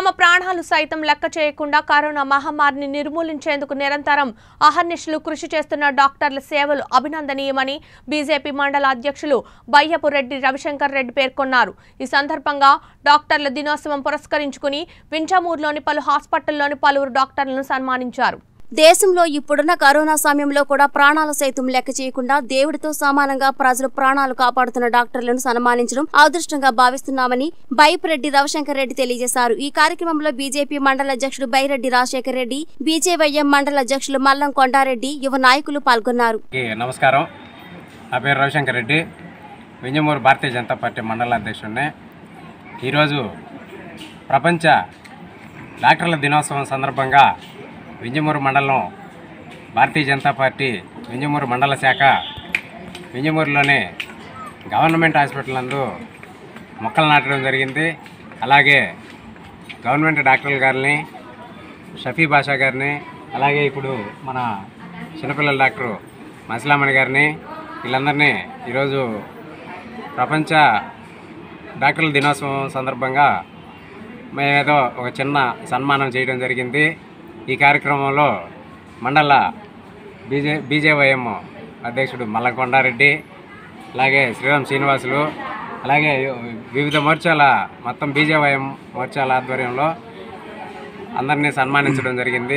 తమ ప్రాణాలు సైతం లెక్క చేయకుండా కరోనా మహమ్మారిని నిర్మూలించేందుకు నిరంతరం అహర్నిశలు కృషి చేస్తున్న డాక్టర్ల సేవలు అభినందనీయమని బీజేపీ మండల అధ్యక్షులు బయ్యపు రెడ్డి రవిశంకర్ రెడ్డి పేర్కొన్నారు ఈ సందర్భంగా డాక్టర్ల దినోత్సవం పురస్కరించుకుని వింజమూరులోని పలు హాస్పిటల్లోని పలువురు డాక్టర్లను సన్మానించారు దేశంలో ఇప్పుడున్న కరోనా సమయంలో కూడా ప్రాణాల సైతం లెక్క చేయకుండా దేవుడితో సమానంగా ప్రజలు ప్రాణాలు కాపాడుతున్న డాక్టర్లను సన్మానించడం అదృష్టంగా భావిస్తున్నామని బైపురెడ్డి రవిశంకర్ రెడ్డి తెలియజేశారు ఈ కార్యక్రమంలో బీజేపీ మండల అధ్యక్షుడు బైరెడ్డి రాజశేఖర్ రెడ్డి బీజేవైఎం మండల అధ్యక్షులు మల్లం కొండారెడ్డి యువ నాయకులు పాల్గొన్నారు అందరికీ నమస్కారం నా పేరు రవిశంకర్ రెడ్డి వింజమూరు భారతీయ జనతా పార్టీ మండల అధ్యక్షుడిని ఈరోజు ప్రపంచ డాక్టర్ల దినోత్సవం సందర్భంగా వింజమూరు మండలం భారతీయ జనతా పార్టీ వింజమూరు మండల శాఖ వింజమూరులోని గవర్నమెంట్ హాస్పిటల్ నందు మొక్కలు నాటడం జరిగింది అలాగే గవర్నమెంట్ డాక్టర్ల గారిని షఫీ బాషా గారిని అలాగే ఇప్పుడు మన చిన్నపిల్లల డాక్టరు మసిలామణి గారిని వీళ్ళందరినీ ఈరోజు ప్రపంచ డాక్టర్ల దినోత్సవం సందర్భంగా మేమేదో ఒక చిన్న సన్మానం చేయడం జరిగింది ఈ కార్యక్రమంలో మండల బీజే బీజేవైఎం అధ్యక్షుడు మల్లం కొండారెడ్డి అలాగే శ్రీరామ్ శ్రీనివాసులు అలాగే వివిధ మోర్చాల మొత్తం బీజేవైఎం మోర్చాల ఆధ్వర్యంలో అందరినీ సన్మానించడం జరిగింది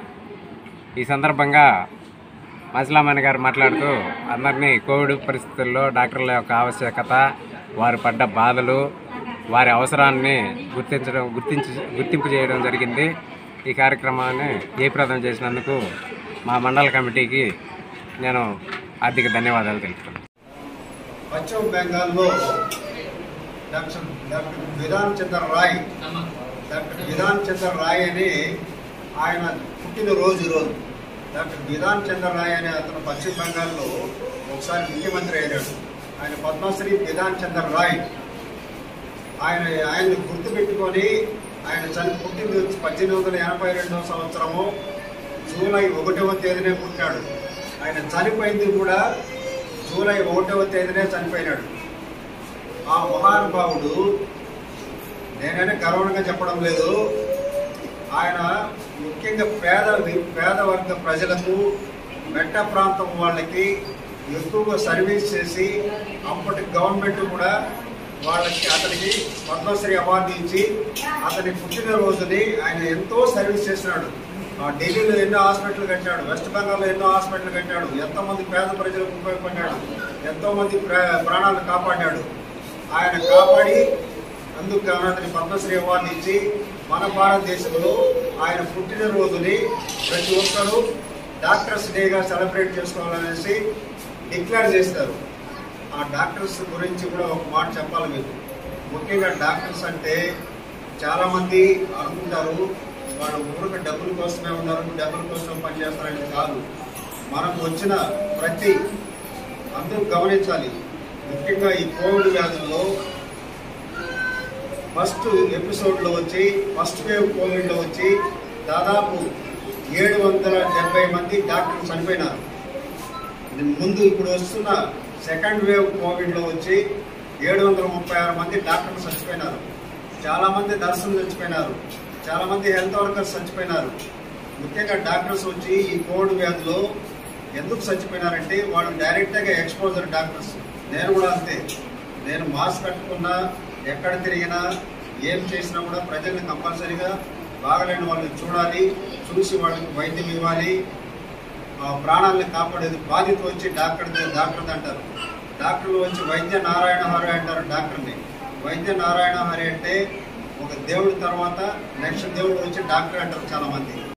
ఈ సందర్భంగా మసిలామణి గారు మాట్లాడుతూ అందరినీ కోవిడ్ పరిస్థితుల్లో డాక్టర్ల యొక్క ఆవశ్యకత వారు పడ్డ బాధలు వారి అవసరాన్ని గుర్తించడం గుర్తించి గుర్తింపు చేయడం జరిగింది ఈ కార్యక్రమాన్ని జయప్రదం చేసినందుకు మా మండల కమిటీకి నేను ఆర్థిక ధన్యవాదాలు తెలుపుతున్నాను పశ్చిమ బెంగాల్లో doctor doctor Vidhan Chandra Roy doctor Vidhan Chandra Roy అని ఆయన పుట్టినరోజు ఈరోజు డాక్టర్ విధాన్ చంద్ర రాయ్ అనే అతను పశ్చిమ బెంగాల్లో ఒకసారి ముఖ్యమంత్రి అయినాడు ఆయన పద్మశ్రీ విధాన్ చంద్ర రాయ్ ఆయన ఆయన్ని గుర్తుపెట్టుకొని ఆయన చని పుట్టింది వచ్చి పద్దెనిమిది వందల ఎనభై రెండవ సంవత్సరము జూలై ఒకటవ తేదీనే పుట్టాడు ఆయన చనిపోయింది కూడా జూలై ఒకటవ తేదీనే చనిపోయినాడు ఆ మహానుభావుడు నేనైనా గర్వంగా చెప్పడం లేదు ఆయన ముఖ్యంగా పేద వి- పేద వర్గ ప్రజలకు మెట్ట ప్రాంతం వాళ్ళకి ఎక్కువగా సర్వీస్ చేసి అప్పటి గవర్నమెంట్ కూడా వాళ్ళకి అతనికి పద్మశ్రీ అవార్డు ఇచ్చి అతని పుట్టినరోజుని ఆయన ఎంతో సర్వీస్ చేసినాడు ఆ ఢిల్లీలో ఎన్నో హాస్పిటల్ కట్టాడు వెస్ట్ బెంగాల్లో ఎన్నో హాస్పిటల్ కట్టాడు ఎంతోమంది పేద ప్రజలకు ఉపయోగపడ్డాడు ఎంతోమంది ప్రా- ప్రాణాలు కాపాడాడు ఆయన కాపాడి అందుకు గాను అతని పద్మశ్రీ అవార్డు ఇచ్చి మన భారతదేశంలో ఆయన పుట్టినరోజుని ప్రతి ఒక్కరూ డాక్టర్స్ డేగా సెలబ్రేట్ చేసుకోవాలనేసి డిక్లేర్ చేస్తారు ఆ డాక్టర్స్ గురించి కూడా ఒక మాట చెప్పాలి మీకు ముఖ్యంగా డాక్టర్స్ అంటే చాలామంది అనుకుంటారు వాళ్ళ ఊరికి డబ్బుల కోసమే ఉన్నారు డబ్బుల కోసం పనిచేస్తారని కాదు మనకు వచ్చిన ప్రతి అందరూ గమనించాలి ముఖ్యంగా ఈ కోవిడ్ వ్యాధుల్లో ఫస్ట్ ఎపిసోడ్లో వచ్చి ఫస్ట్ వేవ్ కోవిడ్లో వచ్చి దాదాపు ఏడు వందల డెబ్బై మంది డాక్టర్లు చనిపోయినారు ముందు ఇప్పుడు వస్తున్న సెకండ్ వేవ్ కోవిడ్లో వచ్చి ఏడు వందల ముప్పై ఆరు మంది డాక్టర్లు చచ్చిపోయినారు చాలా మంది నర్సులు చచ్చిపోయినారు చాలా మంది హెల్త్ వర్కర్స్ చచ్చిపోయినారు ముఖ్యంగా డాక్టర్స్ వచ్చి ఈ కోవిడ్ వ్యాధిలో ఎందుకు చచ్చిపోయినారంటే వాళ్ళు డైరెక్ట్గా ఎక్స్పోజర్ డాక్టర్స్ నేను కూడా అంతే నేను మాస్క్ కట్టుకున్నా ఎక్కడ తిరిగినా ఏం చేసినా కూడా ప్రజల్ని కంపల్సరీగా బాగలేని వాళ్ళు చూడాలి చూసి వాళ్ళకి వైద్యం ఇవ్వాలి ఆ ప్రాణాలను కాపాడేది బాధిత వచ్చి డాక్టర్ డాక్టర్ అంటారు డాక్టర్లు వచ్చి వైద్య నారాయణ హరి అంటారు డాక్టర్ని వైద్య నారాయణ హరి అంటే ఒక దేవుడి తర్వాత నెక్స్ట్ దేవుడు వచ్చి డాక్టర్ అంటారు చాలా మంది